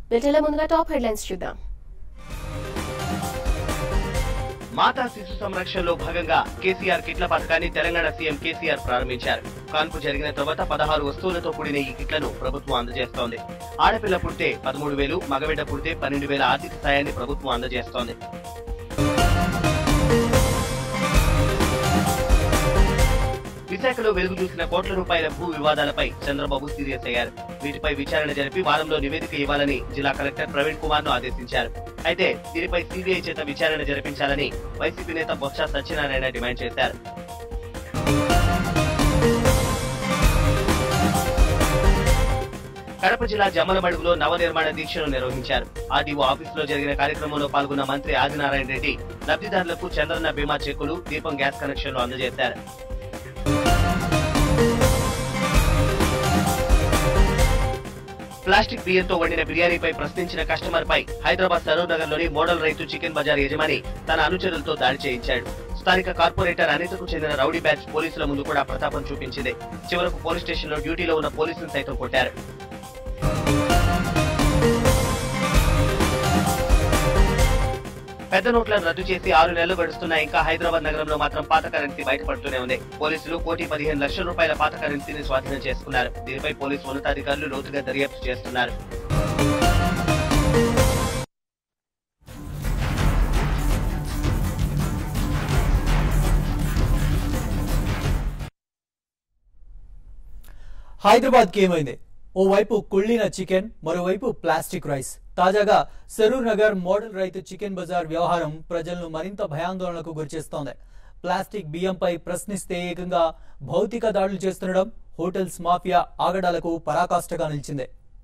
బిల్టెన్ల ముందుగా top headlines చూద్దాం మాతా శిశు సంరక్షణలో భాగంగా కేసీఆర్ కిట్ల పథకాన్ని తెలంగాణ సీఎం కేసీఆర్ ప్రారంభించారు కాన్పు జరిగిన తర్వాత పదహారు వస్తువులతో కూడిన ఈ కిట్లను ప్రభుత్వం అందజేస్తోంది ఆడపిల్ల పుడితే పదమూడు వేలు మగబిడ్డ పుడితే పన్నెండు వేల ఆర్థిక సాయాన్ని ప్రభుత్వం అందజేస్తోంది విశాఖలో వెలుగు చూసిన కోట్ల రూపాయల భూ వివాదాలపై చంద్రబాబు సీరియస్ అయ్యారు వీటిపై విచారణ జరిపి వారంలో నివేదిక ఇవ్వాలని జిల్లా కలెక్టర్ ప్రవీణ్ కుమార్ ను ఆదేశించారు అయితే దీనిపై సీబీఐ చేత విచారణ జరిపించాలని వైసీపీ నేత బొత్స సత్యనారాయణ డిమాండ్ చేశారు కడప జిల్లా జమ్మలమడుగులో నవనిర్మాణ దీక్షను నిర్వహించారు ఆర్డీఓ ఆఫీసులో జరిగిన కార్యక్రమంలో పాల్గొన్న మంత్రి ఆదినారాయణ రెడ్డి లబ్ధిదారులకు చంద్రన్న బీమా చెక్కులు దీపం గ్యాస్ కనెక్షన్లు అందజేశారు ప్లాస్టిక్ బియ్యంతో వండిన బిర్యానీపై ప్రశ్నించిన కస్టమర్ పై హైదరాబాద్ సరూర్ నగర్ లోని మోడల్ రైతు చికెన్ బజార్ యజమాని తన అనుచరులతో దాడి చేయించాడు స్థానిక కార్పొరేటర్ అనితకు చెందిన రౌడీ బ్యాచ్ పోలీసుల ముందు కూడా ప్రతాపం చూపించింది చివరకు పోలీస్ స్టేషన్ లో డ్యూటీలో ఉన్న పోలీసులు సైతం కొట్టారు పెద్ద నోట్లను రద్దు చేసి ఆరు నెలలు గడుస్తున్నా ఇంకా హైదరాబాద్ నగరంలో మాత్రం పాత కరెన్సీ బయటపడుతూనే ఉంది పోలీసులు కోటి పదిహేను లక్షల రూపాయల పాత కరెన్సీని స్వాధీనం చేసుకున్నారు దీనిపై పోలీసు ఉన్నతాధికారులు లోతుగా దర్యాప్తు చేస్తున్నారు హైదరాబాద్ కి ఏమైంది ఓవైపు కుళ్ళిన చికెన్ మరోవైపు ప్లాస్టిక్ రైస్ తాజాగా సరూర్ నగర్ మోడల్ రైతు చికెన్ బజార్ వ్యవహారం ప్రజలను మరింత భయాందోళనకు గురిచేస్తోంది ప్లాస్టిక్ బియ్యంపై ప్రశ్నిస్తే ఏకంగా భౌతిక దాడులు చేస్తుండడం హోటల్స్ మాఫియా ఆగడాలకు పరాకాష్ఠగా నిలిచింది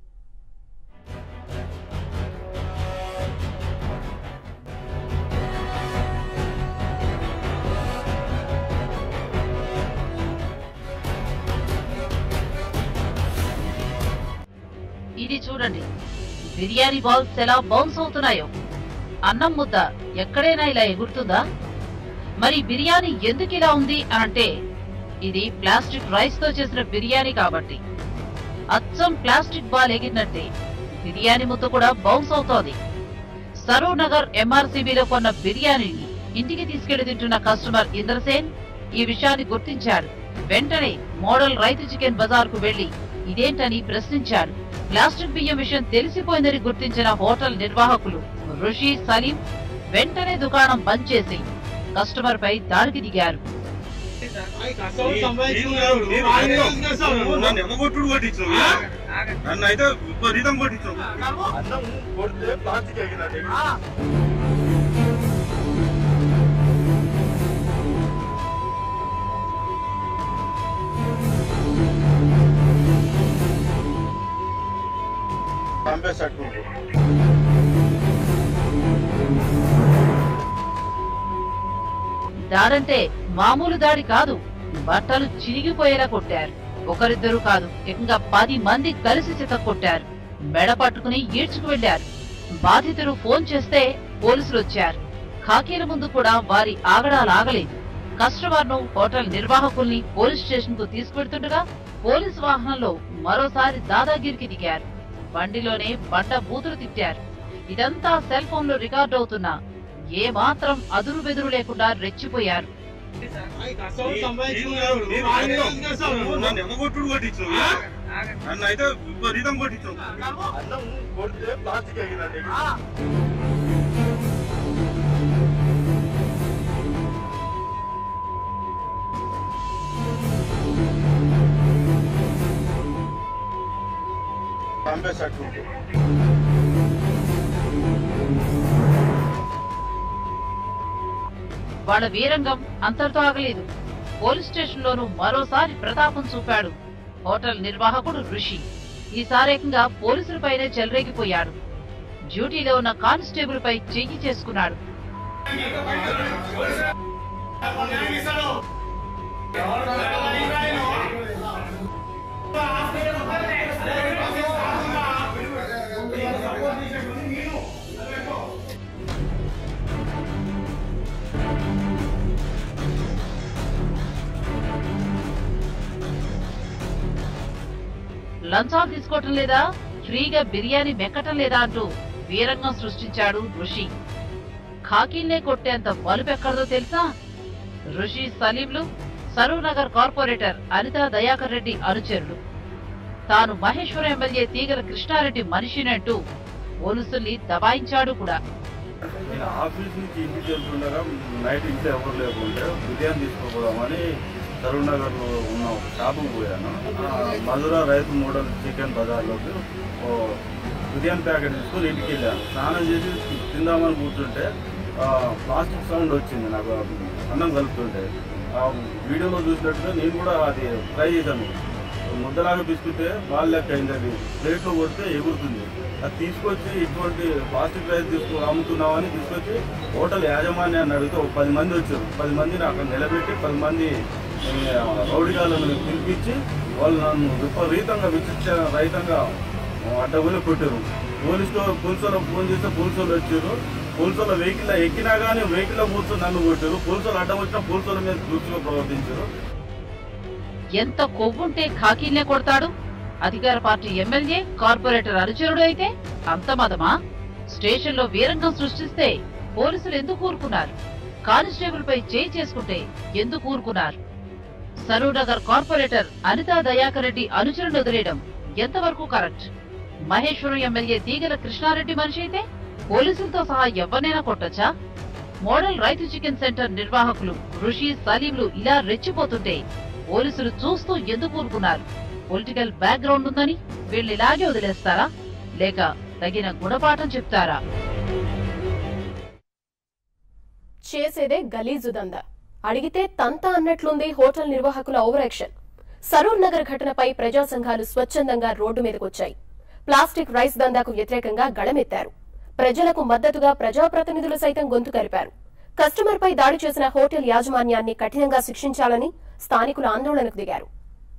ఇది చూడండి బిర్యానీ బాల్స్ ఎలా బౌన్స్ అవుతున్నాయో అన్నం ముద్ద ఎక్కడైనా ఇలా ఎగురుతుందా మరి బిర్యానీ ఎందుకు ఇలా ఉంది అని అంటే ఇది ప్లాస్టిక్ రైస్ తో చేసిన బిర్యానీ కాబట్టి అచ్చం ప్లాస్టిక్ బాల్ ఎగిరినట్టే బిర్యానీ ముద్ద కూడా బౌన్స్ అవుతోంది సరూర్ నగర్ ఎంఆర్సీబీలో కొన్న బిర్యానీని ఇంటికి తీసుకెళ్లి తింటున్న కస్టమర్ ఇంద్రసేన్ ఈ విషయాన్ని గుర్తించాడు వెంటనే మోడల్ రైతు చికెన్ బజార్ కు వెళ్లి ఇదేంటని ప్రశ్నించాడు ప్లాస్టిక్ బియ్యం విషయం తెలిసిపోయిందని గుర్తించిన హోటల్ నిర్వాహకులు ఋషి సలీం వెంటనే దుకాణం బంద్ చేసి కస్టమర్ పై దాడికి దిగారు నన్ను ఎమ్మగొట్టుడు కొట్టించు నన్ను అయితే విపరీతం కొట్టించు అన్నం కొడితే ప్లాస్టిక్ ఎగినట్టు పంపేసట్టు దాడంటే మామూలు దాడి కాదు బట్టలు చిరిగిపోయేలా కొట్టారు ఒకరిద్దరు కాదు ఏకంగా పది మంది కలిసి చిత కొట్టారు మెడ పట్టుకుని ఈడ్చుకు వెళ్లారు బాధితులు ఫోన్ చేస్తే పోలీసులు వచ్చారు ఖాకీల ముందు కూడా వారి ఆగడాలాగలేదు కస్టమర్ ను హోటల్ నిర్వాహకుల్ని పోలీస్ స్టేషన్ కు తీసుకువెడుతుండగా పోలీస్ వాహనంలో మరోసారి దాదాగిరికి దిగారు బండిలోనే బండ బూతులు తిట్టారు ఇదంతా సెల్ ఫోన్ లో రికార్డ్ అవుతున్నా ఏ మాత్రం అదురు బెదురు లేకుండా రెచ్చిపోయారు నన్ను ఎమ్మగొట్టుడు కొట్టించు నన్ను అయితే విపరీతం కొట్టించు అన్నం కొడితే ప్లాస్టిక్ ఎగినట్టు పంపేసట్టు వాళ్ళ వీరంగం అంతటితో ఆగలేదు పోలీస్ స్టేషన్ లోనూ మరోసారి ప్రతాపం చూపాడు హోటల్ నిర్వాహకుడు ఋషి ఈసారి ఏకంగా పోలీసులపైనే చెలరేగిపోయాడు డ్యూటీలో ఉన్న కానిస్టేబుల్ పై చెయ్యి చేసుకున్నాడు లంచాలు తీసుకోవటం లేదా ఫ్రీగా బిర్యానీ మెక్కటం లేదా అంటూ వీరంగం సృష్టించాడు ఋషి ఖాకీల్నే కొట్టేంత బలుపెక్కడదో తెలుసా ఋషి సలీంలు సరూర్ నగర్ కార్పొరేటర్ అనితా దయాకర్ రెడ్డి అనుచరులు తాను మహేశ్వరం ఎమ్మెల్యే తీగల కృష్ణారెడ్డి మనిషినంటూ పోలీసుల్ని దబాయించాడు కూడా నేను ఆఫీస్ నుంచి ఇంటికి వెళ్తుండగా నైట్ ఇంట్లో ఎవరు లేకుంటే బిర్యానీ తీసుకోపోదామని తరుణ్ నగర్ లో ఉన్న ఒక షాపుకు పోయాను ఆ, మధుర రైతు మోడల్ చికెన్ బజార్లోకి ఓ బిర్యానీ ప్యాకెట్ తీసుకొని ఇంటికి వెళ్ళాను స్నానం చేసి తిందామని కూర్చుంటే ఆ, ప్లాస్టిక్ సౌండ్ వచ్చింది నాకు అన్నం కలుపుతుంటే ఆ వీడియోలో చూసినట్టుగా నేను కూడా అది ట్రై చేశాను ముద్దలాగా పిసికితే బాల్ లెక్క అయింది అది ప్లేట్లో కొడితే ఎగురుతుంది అది తీసుకొచ్చి ఇటువంటి ప్లాస్టిక్ రైస్ తీసుకు అమ్ముతున్నామని తీసుకొచ్చి హోటల్ యాజమాన్యాన్ని అడిగితే ఒక పది మంది వచ్చారు పది మందిని అక్కడ నిలబెట్టి పది మంది ఆ, రౌడీగాళ్ళను పిలిపించి వాళ్ళు నన్ను విపరీతంగా విచిత్ర రహితంగా అడ్డగోలు కొట్టారు పోలీసు పోలీసు వాళ్ళకి ఫోన్ చేస్తే పోలీసు వాళ్ళు వచ్చారు పోలీసు వాళ్ళ వెహికల్ ఎక్కినా కానీ వెహికల్ కూర్చొని నన్ను కొట్టారు పోలీసు వాళ్ళు అడ్డం వచ్చినా పోలీసు వాళ్ళ మీద దృష్టిలో ప్రవర్తించారు ఎంత కొవ్వుంటే ఖాకీల్నే కొడతాడు అధికార పార్టీ ఎమ్మెల్యే కార్పొరేటర్ అనుచరుడు అయితే అంత మదమా స్టేషన్లో వీరంగం సృష్టిస్తే పోలీసులు ఎందుకు ఊరుకున్నారు కానిస్టేబుల్ పై చేయి చేసుకుంటే ఎందుకు ఊరుకున్నారు సరూర్ నగర్ కార్పొరేటర్ అనితా దయాకర్ రెడ్డి అనుచరుడు వదిలేయడం ఎంతవరకు కరెక్ట్ మహేశ్వరం ఎమ్మెల్యే తీగల కృష్ణారెడ్డి మనిషి అయితే పోలీసులతో సహా ఎవరినైనా కొట్టొచ్చా మోడల్ రైతు చికెన్ సెంటర్ నిర్వాహకులు ఋషి సలీంలు ఇలా రెచ్చిపోతుంటే పోలీసులు చూస్తూ ఎందుకు ఊరుకున్నారు పొలిటికల్ బ్యాక్గ్రౌండ్ ఉందని వీళ్ళు ఇలాగే వదిలేస్తారా లేక తగిన గుణపాఠం చెప్తారా చేసేదే గలీజు దందా అడిగితే తంత అన్నట్లుంది హోటల్ నిర్వాహకుల ఓవర్ యాక్షన్ సరూర్ నగర్ ఘటనపై ప్రజా సంఘాలు స్వచ్ఛందంగా రోడ్డు మీదకొచ్చాయి ప్లాస్టిక్ రైస్ దందాకు వ్యతిరేకంగా గళమెత్తారు ప్రజలకు మద్దతుగా ప్రజాప్రతినిధులు సైతం గొంతు కలిపారు కస్టమర్ పై దాడి చేసిన హోటల్ యాజమాన్యాన్ని కఠినంగా శిక్షించాలని స్థానికులు ఆందోళనకు దిగారు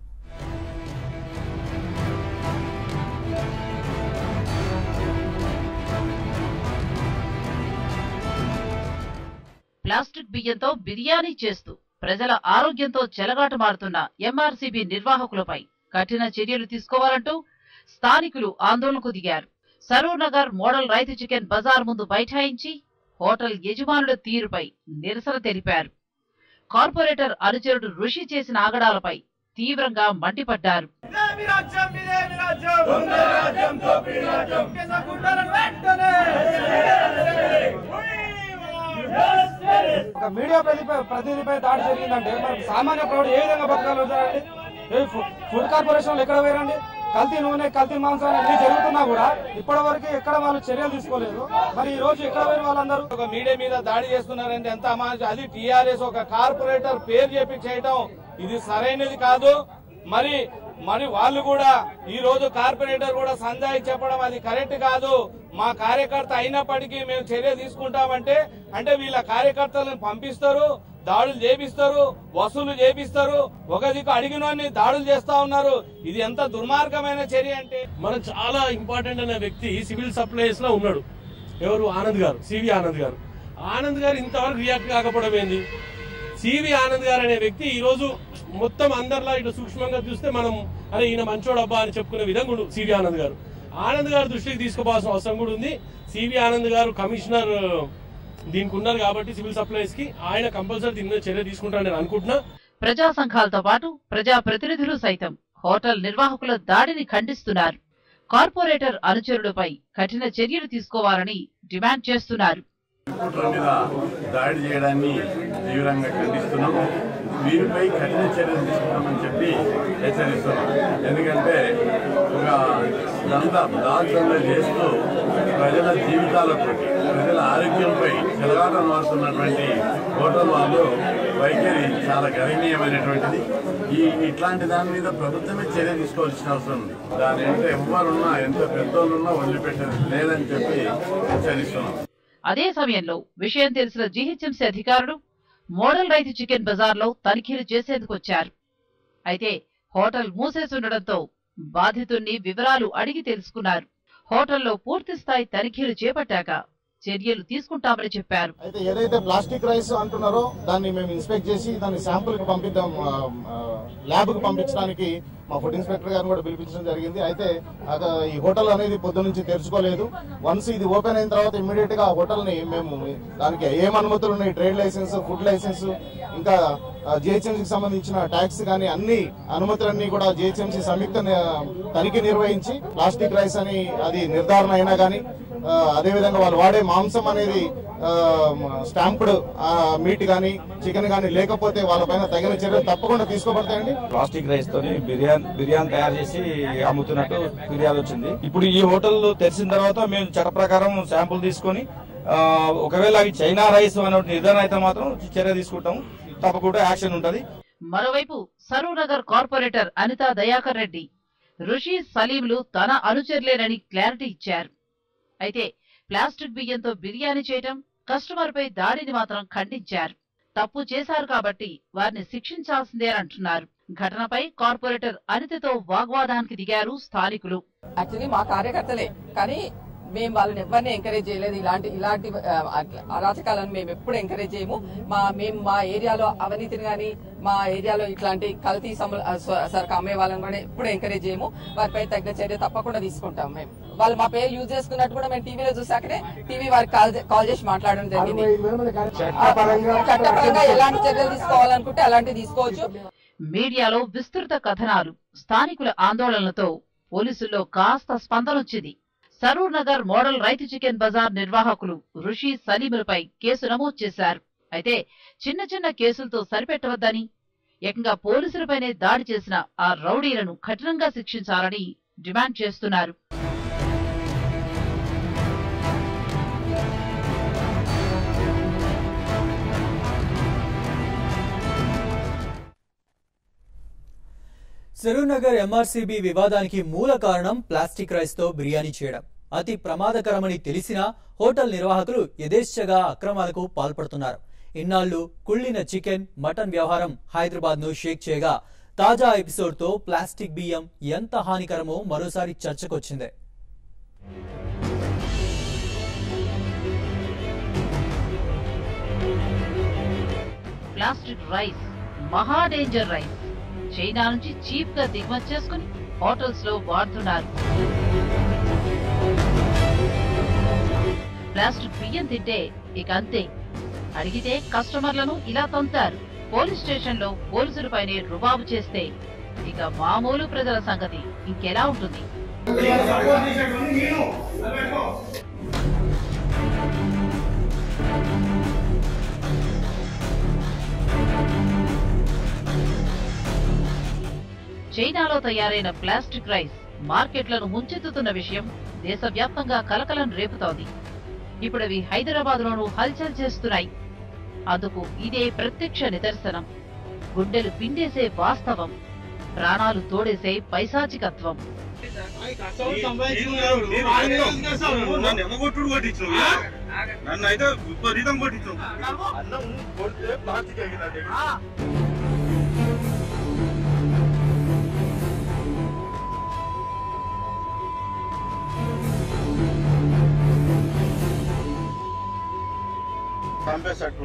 ప్లాస్టిక్ బియ్యంతో బిర్యానీ చేస్తూ ప్రజల ఆరోగ్యంతో చెలగాటమాడుతున్న ఎంఆర్సీబీ నిర్వాహకులపై కఠిన చర్యలు తీసుకోవాలంటూ స్థానికులు ఆందోళనకు దిగారు సరూర్ నగర్ మోడల్ రైతు చికెన్ బజార్ ముందు బైఠాయించి హోటల్ యజమానుల తీరుపై నిరసన తెలిపారు కార్పొరేటర్ అనుచరుడు ఋషి చేసిన ఆగడాలపై తీవ్రంగా మండిపడ్డారు ఇదేమి రాజ్యం ఇదేమి రాజ్యం దొంగ రాజ్యం దోపిడీ రాజ్యం కేస గుండలను వెంటనే ఒక మీడియా ప్రతిపై ప్రతినిధిపై దాడి జరిగిందంటే మరి సామాన్య ప్రౌఢ ఏ విధంగా బతకాలో చూడండి ఏ ఫు- ఫుడ్ కార్పొరేషన్ ఎక్కడ పోయారండి కల్తీ నూనె కల్తీ మాంసం అన్ని జరుగుతున్నా కూడా ఇప్పటి వరకు ఎక్కడ వాళ్ళు చర్యలు తీసుకోలేదు మరి ఈ రోజు ఎక్కడ పోయిన వాళ్ళందరూ ఒక మీడియా మీద దాడి చేస్తున్నారంటే ఎంత అమానుషం అది టీఆర్ఎస్ ఒక కార్పొరేటర్ పేరు చెప్పి చేయటం ఇది సరైనది కాదు మరి మరి వాళ్ళు కూడా ఈ రోజు కార్పొరేటర్ కూడా సంజాయి చెప్పడం అది కరెక్ట్ కాదు మా కార్యకర్త అయినప్పటికీ మేము చర్య తీసుకుంటామంటే అంటే వీళ్ళ కార్యకర్తలను పంపిస్తారు దాడులు చేపిస్తారు వసూలు చేపిస్తారు ఒక దిక్కు అడిగినోన్ని దాడులు చేస్తా ఉన్నారు ఇది ఎంత దుర్మార్గమైన చర్య అంటే మనకు చాలా ఇంపార్టెంట్ అనే వ్యక్తి సివిల్ సప్లైస్ లో ఉన్నాడు ఎవరు ఆనంద్ గారు సివి ఆనంద్ గారు ఆనంద్ గారు ఇంతవరకు రియాక్ట్ కాకపోవడం ఏంది సివి ఆనంద్ గారు అనే వ్యక్తి ఈ రోజు మొత్తం అందరిలా ఇటు సూక్ష్మంగా చూస్తే మనం అరే ఈయన మంచోడు అబ్బా అని చెప్పుకునే విధంగా ఉండు సివి ఆనంద్ గారు ఆనంద్ గారు దృష్టికి తీసుకోవాల్సిన అవసరం కూడా ఉంది సివి ఆనంద్ గారు కమిషనర్ దీనికి ఉన్నారు కాబట్టి సివిల్ సప్లైస్ కి ఆయన కంపల్సరీ దీని మీద చర్య తీసుకుంటారని నేను అనుకుంటున్నా ప్రజా సంఘాలతో పాటు ప్రజా ప్రతినిధులు సైతం హోటల్ నిర్వాహకుల దాడిని ఖండిస్తున్నారు కార్పొరేటర్ అనుచరులపై కఠిన చర్యలు తీసుకోవాలని డిమాండ్ చేస్తున్నారు కుట్ర మీద దాడి చేయడాన్ని తీవ్రంగా ఖండిస్తున్నాం వీరిపై కఠిన చర్యలు తీసుకున్నామని చెప్పి హెచ్చరిస్తున్నాం ఎందుకంటే ఒక దందా దాల్చంలో చేస్తూ ప్రజల జీవితాలతో ప్రజల ఆరోగ్యంపై చెలగాటం మారుతున్నటువంటి హోటల్ వాళ్ళు వైఖరి చాలా గణనీయమైనటువంటిది ఈ ఇట్లాంటి దాని మీద ప్రభుత్వమే చర్య తీసుకోవాల్సిన అవసరం ఉంది దాని అంటే ఎవరున్నా ఎంత పెద్దోళ్ళున్నా వదిలిపెట్టేది లేదని చెప్పి హెచ్చరిస్తున్నాం అదే సమయంలో విషయం తెలిసిన జీహెచ్ఎంసీ అధికారులు మోడల్ రైతు చికెన్ బజార్లో తనిఖీలు చేసేందుకు వచ్చారు అయితే హోటల్ మూసేసుండడంతో బాధితుణ్ణి వివరాలు అడిగి తెలుసుకున్నారు హోటల్లో పూర్తి స్థాయి తనిఖీలు చేపట్టాక చర్యలు తీసుకుంటామని చెప్పారు అయితే ఏదైతే ప్లాస్టిక్ రైస్ అంటున్నారో దాన్ని మేము ఇన్స్పెక్ట్ చేసి దాన్ని శాంపుల్ కి పంపిద్దాం ల్యాబ్ కి పంపించడానికి మా ఫుడ్ ఇన్స్పెక్టర్ గారిని కూడా పిలిపించడం జరిగింది అయితే అద- ఈ హోటల్ అనేది పొద్దు నుంచి తెరుచుకోలేదు వన్స్ ఇది ఓపెన్ అయిన తర్వాత ఇమ్మీడియట్ గా ఆ హోటల్ ని మేము దానికి ఏం అనుమతులు ఉన్నాయి ట్రేడ్ లైసెన్స్ ఫుడ్ లైసెన్స్ ఇంకా జిహెచ్ఎంసీ కి సంబంధించిన ట్యాక్స్ కానీ అన్ని అనుమతులన్నీ కూడా జిహెచ్ఎంసీ సంయుక్త ని- తనిఖీ నిర్వహించి ప్లాస్టిక్ రైస్ అని అది నిర్ధారణ అయినా కానీ అదేవిధంగా వాళ్ళు వాడే మాంసం అనేది స్టాంప్డ్ మీట్ కానీ చికెన్ కానీ లేకపోతే వాళ్ళపైన తగిన చర్యలు తప్పకుండా తీసుకోబడతాయండి ప్లాస్టిక్ రైస్ తోని బిర్యానీ బిర్యానీ తయారు చేసి అమ్ముతున్నట్టు ఫిర్యాదు వచ్చింది ఇప్పుడు ఈ హోటల్ తెరిచిన తర్వాత మేము చట్ట ప్రకారం శాంపుల్ తీసుకొని ఆ, ఒకవేళ అవి చైనా రైస్ అనే నిర్ధారణ అయితే మాత్రం చర్య తీసుకుంటాం తప్పకుండా యాక్షన్ ఉంటది మరోవైపు సరూనగర్ కార్పొరేటర్ అనితా దయాకర్ రెడ్డి ఋషి సలీంలు తన అనుచరులేనని క్లారిటీ ఇచ్చారు అయితే ప్లాస్టిక్ బియ్యంతో బిర్యానీ చేయటం కస్టమర్ పై దాడిని మాత్రం ఖండించారు తప్పు చేశారు కాబట్టి వారిని శిక్షించాల్సిందే అంటున్నారు ఘటనపై కార్పొరేటర్ అనితతో వాగ్వాదానికి దిగారు స్థానికులు యాక్చువల్లీ మా కార్యకర్తలే కానీ మేము వాళ్ళని ఎవరిని ఎంకరేజ్ చేయలేదు ఇలాంటి ఇలాంటి ఆ, అరాచకాలను మేము ఎప్పుడు ఎంకరేజ్ చేయము మా మేము మా ఏరియాలో అవినీతిని కానీ మా ఏరియాలో ఇట్లాంటి కల్తీ సమ- ఆ, స్వ- సరుకు అమ్మే వాళ్ళని కూడా ఎప్పుడు ఎంకరేజ్ చేయము వారిపై తగ్గ చర్య తప్పకుండా తీసుకుంటాం మేము వాళ్ళు మా పేరు యూజ్ చేసుకున్నట్టు కూడా మేము టీవీలో చూసాకనే టీవీ వారికి కాల్ చే- కాల్ చేసి మాట్లాడడం జరిగింది చట్టపరంగా ఎలాంటి చర్యలు తీసుకోవాలనుకుంటే అలాంటివి తీసుకోవచ్చు మీడియాలో విస్తృత కథనాలు స్థానికుల ఆందోళనలతో పోలీసుల్లో కాస్త స్పందనొచ్చింది సరూర్ నగర్ మోడల్ రైతు చికెన్ బజార్ నిర్వాహకులు ఋషి సలీములపై కేసు నమోదు చేశారు అయితే చిన్న చిన్న కేసులతో సరిపెట్టవద్దని ఏకంగా పోలీసులపైనే దాడి చేసిన ఆ రౌడీలను కఠినంగా శిక్షించాలని డిమాండ్ చేస్తున్నారు సరూనగర్ ఎంఆర్సీబీ వివాదానికి మూల కారణం ప్లాస్టిక్ రైస్ తో బిర్యానీ చేయడం అతి ప్రమాదకరమని తెలిసినా హోటల్ నిర్వాహకులు యథేచ్ఛగా అక్రమాలకు పాల్పడుతున్నారు ఇన్నాళ్లు కుళ్ళిన చికెన్ మటన్ వ్యవహారం హైదరాబాద్ ను షేక్ చేయగా తాజా ఎపిసోడ్ తో ప్లాస్టిక్ బియ్యం ఎంత హానికరమో మరోసారి చర్చకొచ్చింది ప్లాస్టిక్ రైస్ మహా డేంజర్ రైస్ చైనా నుంచి చీప్ గా దిగుమతి చేసుకుని హోటల్స్ లో వాడుతున్నారు ప్లాస్టిక్ బియ్యం తింటే ఇక అంతే అడిగితే కస్టమర్లను ఇలా తంతారు పోలీస్ స్టేషన్ లో పోలీసులపైనే రుబాబు చేస్తే ఇక మామూలు ప్రజల సంగతి ఇంకెలా ఉంటుంది చైనాలో తయారైన ప్లాస్టిక్ రైస్ మార్కెట్లను ముంచెత్తుతున్న విషయం దేశవ్యాప్తంగా కలకలం రేపుతోంది ఇప్పుడు అవి హైదరాబాద్ లోనూ హల్చల్ చేస్తున్నాయి అందుకు ఇదే ప్రత్యక్ష నిదర్శనం గుండెలు పిండేసే వాస్తవం ప్రాణాలు తోడేసే పైశాచికత్వం నన్ను ఎమ్మగొట్టుడు కొట్టించు నన్ను అయితే విపరీతం కొట్టించు అన్నం కొడితే ప్లాస్టిక్ అయ్యిందండి చంపేసట్టు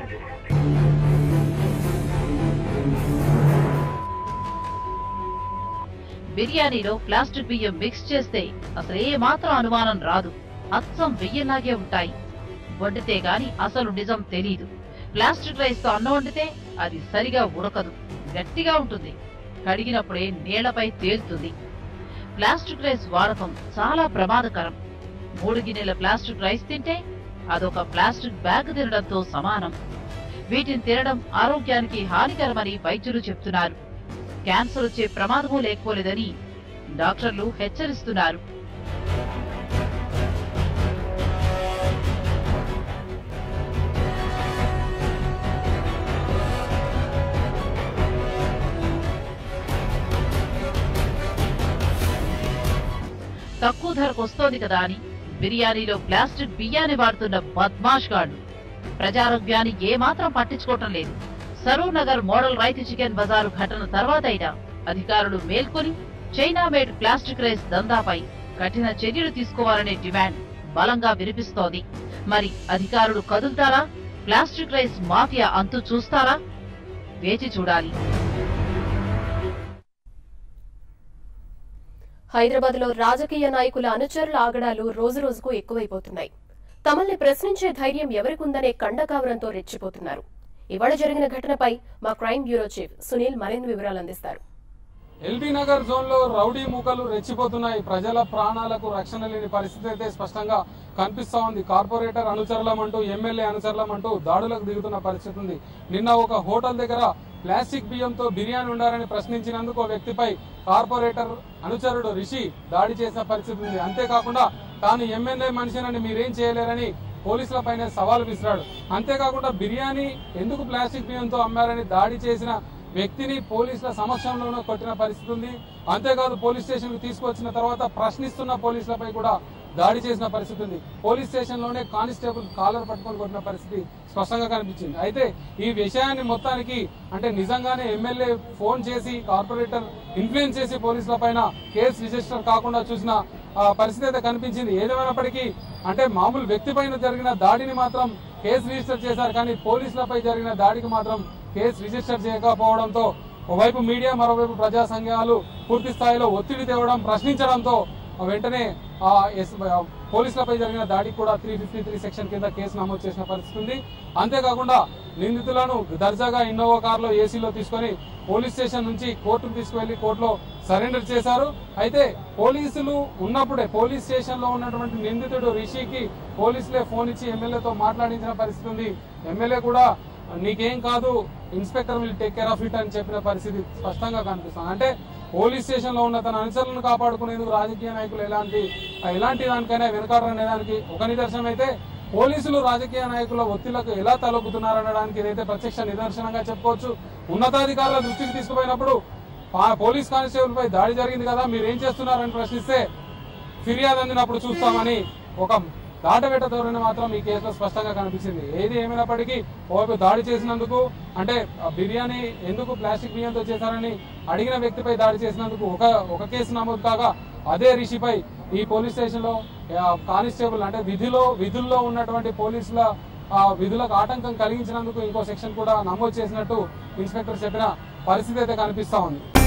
బిర్యానీలో ప్లాస్టిక్ బియ్యం మిక్స్ చేస్తే అసలు ఏ మాత్రం అనుమానం రాదు అచ్చం బియ్యంలాగే ఉంటాయి వండితే గాని అసలు నిజం తెలీదు ప్లాస్టిక్ రైస్ తో అన్నం వండితే అది సరిగా ఉడకదు గట్టిగా ఉంటుంది కడిగినప్పుడే నీళ్లపై తేలుతుంది ప్లాస్టిక్ రైస్ వాడకం చాలా ప్రమాదకరం మూడు గిన్నెల ప్లాస్టిక్ రైస్ తింటే అదొక ప్లాస్టిక్ బ్యాగ్ తినడంతో సమానం వీటిని తినడం ఆరోగ్యానికి హానికరమని వైద్యులు చెప్తున్నారు క్యాన్సర్ వచ్చే ప్రమాదమూ లేకపోలేదని డాక్టర్లు హెచ్చరిస్తున్నారు తక్కువ ధరకు వస్తోంది కదా అని బిర్యానీలో ప్లాస్టిక్ బియ్యాన్ని వాడుతున్న బద్మాష్ గాడు ప్రజారోగ్యాన్ని ఏమాత్రం పట్టించుకోవటం లేదు సరూర్ నగర్ మోడల్ రైతు చికెన్ బజారు ఘటన తర్వాతైనా అధికారులు మేల్కొని చైనా మేడ్ ప్లాస్టిక్ రైస్ దందాపై కఠిన చర్యలు తీసుకోవాలనే డిమాండ్ బలంగా వినిపిస్తోంది మరి అధికారులు కదులుతారా ప్లాస్టిక్ రైస్ మాఫియా అంతు చూస్తారా వేచి చూడాలి హైదరాబాద్ లో రాజకీయ నాయకుల అనుచరుల ఆగడాలు రోజురోజుకు ఎక్కువైపోతున్నాయి తమల్ని ప్రశ్నించే ధైర్యం ఎవరికుందనే కండకావరంతో రెచ్చిపోతున్నారు ఇవాళ జరిగిన ఘటనపై మా క్రైమ్ బ్యూరో చీఫ్ సునీల్ మరిన్ని వివరాలు అందిస్తారు ఎల్బీ నగర్ జోన్ లో రౌడీ మూకలు రెచ్చిపోతున్నాయి ప్రజల ప్రాణాలకు రక్షణ లేని పరిస్థితి అయితే స్పష్టంగా కనిపిస్తా ఉంది కార్పొరేటర్ అనుచరులమంటూ ఎమ్మెల్యే అనుచరులమంటూ దాడులకు దిగుతున్న పరిస్థితి ఉంది నిన్న ఒక హోటల్ దగ్గర ప్లాస్టిక్ బియ్యంతో బిర్యానీ ఉండాలని ప్రశ్నించినందుకు ఓ వ్యక్తిపై కార్పొరేటర్ అనుచరుడు రిషి దాడి చేసిన పరిస్థితి ఉంది అంతేకాకుండా తాను ఎమ్మెల్యే మనిషినని మీరేం చేయలేరని పోలీసులపైనే సవాల్ విసిరాడు అంతేకాకుండా బిర్యానీ ఎందుకు ప్లాస్టిక్ బియ్యంతో అమ్మారని దాడి చేసిన వ్యక్తిని పోలీసుల సమక్షంలోనూ కొట్టిన పరిస్థితి ఉంది అంతేకాదు పోలీస్ స్టేషన్ కు తీసుకొచ్చిన తర్వాత ప్రశ్నిస్తున్న పోలీసులపై కూడా దాడి చేసిన పరిస్థితి ఉంది పోలీస్ స్టేషన్ లోనే కానిస్టేబుల్ కాలర్ పట్టుకొని కొట్టిన పరిస్థితి స్పష్టంగా కనిపించింది అయితే ఈ విషయాన్ని మొత్తానికి అంటే నిజంగానే ఎమ్మెల్యే ఫోన్ చేసి కార్పొరేటర్ ఇన్ఫ్లుయెన్స్ చేసి పోలీసుల పైన కేసు రిజిస్టర్ కాకుండా చూసిన ఆ, పరిస్థితి అయితే కనిపించింది ఏదేమైనప్పటికీ అంటే మామూలు వ్యక్తి పైన జరిగిన దాడిని మాత్రం కేసు రిజిస్టర్ చేశారు కానీ పోలీసులపై జరిగిన దాడికి మాత్రం కేసు రిజిస్టర్ చేయకపోవడంతో ఒకవైపు మీడియా మరోవైపు ప్రజా సంఘాలు పూర్తి స్థాయిలో ఒత్తిడి తేవడం ప్రశ్నించడంతో వెంటనే ఆ ఎస్- ఆ పోలీసులపై జరిగిన దాడికి కూడా త్రీ ఫిఫ్టీ త్రీ సెక్షన్ కింద కేసు నమోదు చేసిన పరిస్థితి ఉంది అంతేకాకుండా నిందితులను దర్జాగా ఇన్నోవా కారులో ఏసీలో తీసుకొని పోలీస్ స్టేషన్ నుంచి కోర్టుకు తీసుకువెళ్లి కోర్టులో సరెండర్ చేశారు అయితే పోలీసులు ఉన్నప్పుడే పోలీస్ స్టేషన్ లో ఉన్నటువంటి నిందితుడు రిషికి పోలీసులే ఫోన్ ఇచ్చి ఎమ్మెల్యేతో మాట్లాడించిన పరిస్థితి ఉంది ఎమ్మెల్యే కూడా నీకేం కాదు inspector will take care of it అని చెప్పిన పరిస్థితి స్పష్టంగా కనిపిస్తుంది అంటే పోలీస్ స్టేషన్ లో ఉన్న తన అనుచరులను కాపాడుకునేందుకు రాజకీయ నాయకులు ఎలాంటి ఎలాంటి దానికైనా వెనకాడరనే దానికి ఒక నిదర్శనం అయితే పోలీసులు రాజకీయ నాయకుల ఒత్తిళ్లకు ఎలా తలొగ్గుతున్నారనడానికి ఇదైతే ప్రత్యక్ష నిదర్శనంగా చెప్పుకోవచ్చు ఉన్నతాధికారుల దృష్టికి తీసుకుపోయినప్పుడు పా- పోలీస్ కానిస్టేబుల్ పై దాడి జరిగింది కదా మీరు ఏం చేస్తున్నారని ప్రశ్నిస్తే ఫిర్యాదు అందినప్పుడు చూస్తామని ఒక దాటవేట ధోరణి మాత్రం ఈ కేసులో స్పష్టంగా కనిపించింది ఏది ఏమైనప్పటికీ ఓవైపు దాడి చేసినందుకు అంటే ఆ బిర్యానీ ఎందుకు ప్లాస్టిక్ బియ్యంతో చేశారని అడిగిన వ్యక్తిపై దాడి చేసినందుకు ఒక ఒక కేసు నమోదు కాగా అదే రిషిపై ఈ పోలీస్ స్టేషన్ లో ఆ, కానిస్టేబుల్ అంటే విధిలో విధుల్లో ఉన్నటువంటి పోలీసుల ఆ విధులకు ఆటంకం కలిగించినందుకు ఇంకో సెక్షన్ కూడా నమోదు చేసినట్టు ఇన్స్పెక్టర్ చెప్పిన పరిస్థితి అయితే కనిపిస్తా ఉంది